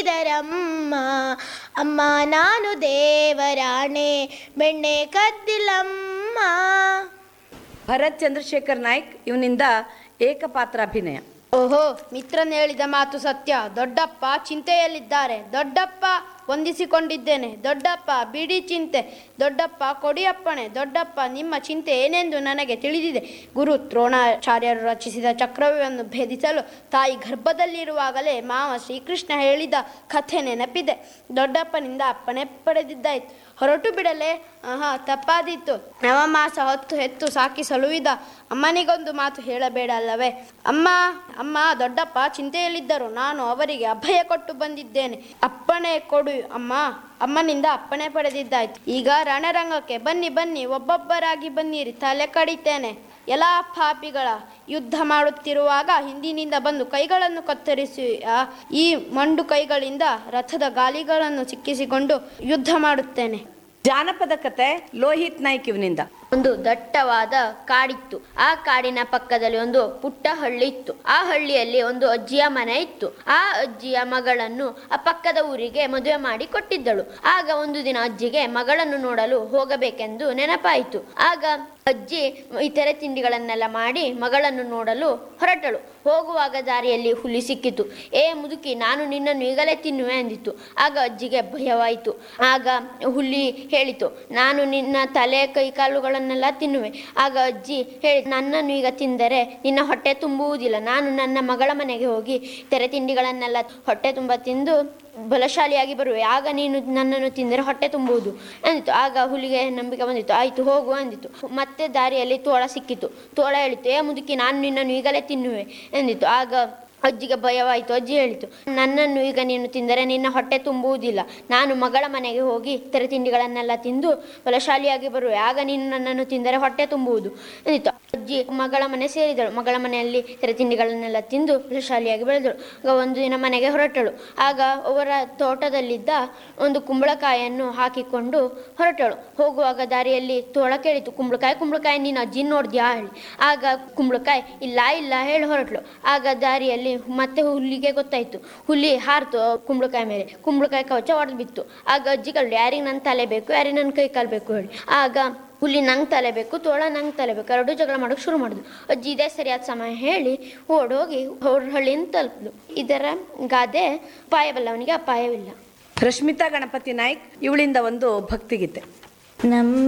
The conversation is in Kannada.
ಹೇಳಿದರಮ್ಮ ಅಮ್ಮ ನಾನು ದೇವರಾಣೆ ಬೆಣ್ಣೆ ಕದ್ದಿಲ್ಲಮ್ಮ ಭರತ್ ಚಂದ್ರಶೇಖರ್ ನಾಯ್ಕ್ ಇವನಿಂದ ಏಕಪಾತ್ರಾಭಿನಯ ಓಹೋ ಮಿತ್ರನ್ ಹೇಳಿದ ಮಾತು ಸತ್ಯ ದೊಡ್ಡಪ್ಪ ಚಿಂತೆಯಲ್ಲಿದ್ದಾರೆ ದೊಡ್ಡಪ್ಪ ವಂದಿಸಿಕೊಂಡಿದ್ದೇನೆ ದೊಡ್ಡಪ್ಪ ಬಿಡಿ ಚಿಂತೆ ದೊಡ್ಡಪ್ಪ ಕೊಡಿಯಪ್ಪಣೆ ದೊಡ್ಡಪ್ಪ ನಿಮ್ಮ ಚಿಂತೆ ಏನೆಂದು ನನಗೆ ತಿಳಿದಿದೆ ಗುರು ದ್ರೋಣಾಚಾರ್ಯರು ರಚಿಸಿದ ಚಕ್ರವ್ಯೂಹವನ್ನು ಭೇದಿಸಲು ತಾಯಿ ಗರ್ಭದಲ್ಲಿರುವಾಗಲೇ ಮಾವ ಶ್ರೀಕೃಷ್ಣ ಹೇಳಿದ ಕಥೆ ನೆನಪಿದೆ ದೊಡ್ಡಪ್ಪನಿಂದ ಅಪ್ಪಣೆ ಪಡೆದಿದ್ದಾಯ್ತು ಹೊರಟು ಬಿಡಲೆ ಆಹಾ ತಪ್ಪಾದೀತು ನವಮಾಸ ಹೊತ್ತು ಹೆತ್ತು ಸಾಕಿ ಸಲುವಿದ ಅಮ್ಮನಿಗೊಂದು ಮಾತು ಹೇಳಬೇಡ ಅಲ್ಲವೇ ಅಮ್ಮ ಅಮ್ಮ ದೊಡ್ಡಪ್ಪ ಚಿಂತೆಯಲ್ಲಿದ್ದರು ನಾನು ಅವರಿಗೆ ಅಭಯ ಕೊಟ್ಟು ಬಂದಿದ್ದೇನೆ ಅಪ್ಪಣೆ ಕೊಡು ಅಮ್ಮ ಅಮ್ಮನಿಂದ ಅಪ್ಪಣೆ ಪಡೆದಿದ್ದಾಯ್ತು ಈಗ ರಣರಂಗಕ್ಕೆ ಬನ್ನಿ ಬನ್ನಿ ಒಬ್ಬೊಬ್ಬರಾಗಿ ಬನ್ನಿರಿ ತಲೆ ಕಡಿತೇನೆ ಎಲ್ಲ ಪಾಪಿಗಳ ಯುದ್ಧ ಮಾಡುತ್ತಿರುವಾಗ ಹಿಂದಿನಿಂದ ಬಂದು ಕೈಗಳನ್ನು ಕತ್ತರಿಸಿ ಆ, ಈ ಮಂಡು ಕೈಗಳಿಂದ ರಥದ ಗಾಲಿಗಳನ್ನು ಸಿಕ್ಕಿಸಿಕೊಂಡು ಯುದ್ಧ ಮಾಡುತ್ತೇನೆ ಜಾನಪದ ಕತೆ ಲೋಹಿತ್ ನಾಯ್ಕ್ ಇವನಿಂದ ಒಂದು ದಟ್ಟವಾದ ಕಾಡಿತ್ತು ಆ ಕಾಡಿನ ಪಕ್ಕದಲ್ಲಿ ಒಂದು ಪುಟ್ಟ ಹಳ್ಳಿ ಇತ್ತು ಆ ಹಳ್ಳಿಯಲ್ಲಿ ಒಂದು ಅಜ್ಜಿಯ ಮನೆ ಇತ್ತು ಆ ಅಜ್ಜಿಯ ಮಗಳನ್ನು ಆ ಪಕ್ಕದ ಊರಿಗೆ ಮದುವೆ ಮಾಡಿ ಕೊಟ್ಟಿದ್ದಳು ಆಗ ಒಂದು ದಿನ ಅಜ್ಜಿಗೆ ಮಗಳನ್ನು ನೋಡಲು ಹೋಗಬೇಕೆಂದು ನೆನಪಾಯಿತು ಆಗ ಅಜ್ಜಿ ಇತರೆ ತಿಂಡಿಗಳನ್ನೆಲ್ಲ ಮಾಡಿ ಮಗಳನ್ನು ನೋಡಲು ಹೊರಟಳು ಹೋಗುವಾಗ ದಾರಿಯಲ್ಲಿ ಹುಲಿ ಸಿಕ್ಕಿತು ಏ ಮುದುಕಿ ನಾನು ನಿನ್ನನ್ನು ಈಗಲೇ ತಿನ್ನುವೆ ಅಂದಿತ್ತು ಆಗ ಅಜ್ಜಿಗೆ ಭಯವಾಯಿತು ಆಗ ಹುಲಿ ಹೇಳಿತು ನಾನು ನಿನ್ನ ತಲೆ ಕೈ ಕಾಲುಗಳನ್ನೆಲ್ಲ ತಿನ್ನುವೆ ಆಗ ಅಜ್ಜಿ ಹೇಳಿ ನನ್ನನ್ನು ಈಗ ತಿಂದರೆ ನಿನ್ನ ಹೊಟ್ಟೆ ತುಂಬುವುದಿಲ್ಲ ನಾನು ನನ್ನ ಮಗಳ ಮನೆಗೆ ಹೋಗಿ ತೆರೆ ತಿಂಡಿಗಳನ್ನೆಲ್ಲ ಹೊಟ್ಟೆ ತುಂಬ ತಿಂದು ಬಲಶಾಲಿಯಾಗಿ ಬರುವೆ ಆಗ ನೀನು ನನ್ನನ್ನು ತಿಂದರೆ ಹೊಟ್ಟೆ ತುಂಬುವುದು ಅಂದಿತು ಆಗ ಹುಲಿಗೆ ನಂಬಿಕೆ ಬಂದಿತ್ತು ಆಯಿತು ಹೋಗು ಅಂದಿತು ಮತ್ತೆ ದಾರಿಯಲ್ಲಿ ತೋಳ ಸಿಕ್ಕಿತು ತೋಳ ಹೇಳಿತು ಏ ಮುದುಕಿ ನಾನು ನಿನ್ನನ್ನು ಈಗಲೇ ತಿನ್ನುವೆ ಎಂದಿತು ಆಗ ಅಜ್ಜಿಗೆ ಭಯವಾಯಿತು ಅಜ್ಜಿ ಹೇಳಿತು ನನ್ನನ್ನು ಈಗ ನೀನು ತಿಂದರೆ ನಿನ್ನ ಹೊಟ್ಟೆ ತುಂಬುವುದಿಲ್ಲ ನಾನು ಮಗಳ ಮನೆಗೆ ಹೋಗಿ ತೆರೆ ತಿಂಡಿಗಳನ್ನೆಲ್ಲ ತಿಂದು ಬಲಶಾಲಿಯಾಗಿ ಬರುವೆ ಆಗ ನೀನು ನನ್ನನ್ನು ತಿಂದರೆ ಹೊಟ್ಟೆ ತುಂಬುವುದು ಎಂದಿತು ಅಜ್ಜಿ ಮಗಳ ಮನೆ ಸೇರಿದಳು ಮಗಳ ಮನೆಯಲ್ಲಿ ತೆರೆ ತಿಂಡಿಗಳನ್ನೆಲ್ಲ ತಿಂದು ಬಲಶಾಲಿಯಾಗಿ ಬೆಳೆದಳು ಆಗ ಒಂದು ದಿನ ಮನೆಗೆ ಹೊರಟಳು ಆಗ ಅವರ ತೋಟದಲ್ಲಿದ್ದ ಒಂದು ಕುಂಬಳಕಾಯಿಯನ್ನು ಹಾಕಿಕೊಂಡು ಹೊರಟಳು ಹೋಗುವಾಗ ದಾರಿಯಲ್ಲಿ ತೋಳ ಕೇಳಿತು ಕುಂಬಳಕಾಯಿ ಕುಂಬಳಕಾಯಿ ನೀನು ಅಜ್ಜಿ ನೋಡಿದ್ಯಾ ಹೇಳಿ ಆಗ ಕುಂಬಳಕಾಯಿ ಇಲ್ಲ ಇಲ್ಲ ಹೇಳಿ ಹೊರಟಳು ಆಗ ದಾರಿಯಲ್ಲಿ ಮತ್ತೆ ಹುಲಿಗೆ ಗೊತ್ತಾಯ್ತು ಹುಲಿ ಹಾರ್ತು ಕುಂಬಳಕಾಯಿ ಮೇಲೆ ಕುಂಬಳಕಾಯಿ ಕವಚ ಒಡೆದು ಬಿತ್ತು ಆಗ ಅಜ್ಜಿ ಕಳ್ಳು ಯಾರಿಗೆ ನನ್ನ ತಲೆ ಬೇಕು ಯಾರಿಗೆ ನನ್ನ ಕೈ ಕಾಲು ಬೇಕು ಹೇಳಿ ಆಗ ಹುಲಿ ನಂಗೆ ತಲೆ ಬೇಕು ತೋಳ ನಂಗೆ ತಲೆ ಬೇಕು ಎರಡು ಜಗಳ ಮಾಡೋಕೆ ಶುರು ಮಾಡಿದ್ರು ಅಜ್ಜಿ ಇದೇ ಸರಿಯಾದ ಸಮಯ ಹೇಳಿ ಓಡೋಗಿ ಅವ್ರ ಹಳ್ಳಿನ ತಲುಪಿದ್ಲು ಇದರ ಗಾದೆ ಅಪಾಯಬಲ್ಲವನಿಗೆ ಅಪಾಯವಿಲ್ಲ ರಶ್ಮಿತಾ ಗಣಪತಿ ನಾಯ್ಕ್ ಇವಳಿಂದ ಒಂದು ಭಕ್ತಿಗೀತೆ ನಮ್ಮ